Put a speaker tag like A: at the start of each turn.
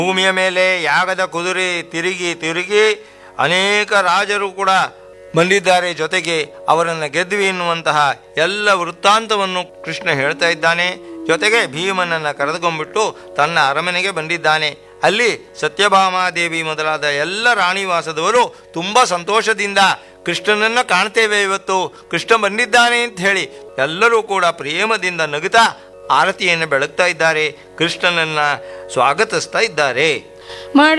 A: ಭೂಮಿಯ ಮೇಲೆ ಯಾಗದ ಕುದುರೆ ತಿರುಗಿ ತಿರುಗಿ ಅನೇಕ ರಾಜರು ಕೂಡ ಬಂದಿದ್ದಾರೆ ಜೊತೆಗೆ ಅವರನ್ನು ಗೆದ್ವಿ ಎನ್ನುವಂತಹ ಎಲ್ಲ ವೃತ್ತಾಂತವನ್ನು ಕೃಷ್ಣ ಹೇಳ್ತಾ ಇದ್ದಾನೆ ಜೊತೆಗೆ ಭೀಮನನ್ನ ಕರೆದುಕೊಂಡ್ಬಿಟ್ಟು ತನ್ನ ಅರಮನೆಗೆ ಬಂದಿದ್ದಾನೆ ಅಲ್ಲಿ ಸತ್ಯಭಾಮಾದೇವಿ ಮೊದಲಾದ ಎಲ್ಲ ರಾಣಿವಾಸದವರು ತುಂಬಾ ಸಂತೋಷದಿಂದ ಕೃಷ್ಣನನ್ನ ಕಾಣ್ತೇವೆ ಇವತ್ತು ಕೃಷ್ಣ ಬಂದಿದ್ದಾನೆ ಅಂತ ಹೇಳಿ ಎಲ್ಲರೂ ಕೂಡ ಪ್ರೇಮದಿಂದ ನಗುತ್ತಾ ಆರತಿಯನ್ನು ಬೆಳಗ್ತಾ ಇದ್ದಾರೆ ಕೃಷ್ಣನನ್ನ ಸ್ವಾಗತಿಸ್ತಾ ಇದ್ದಾರೆ
B: ಮಾಡಿ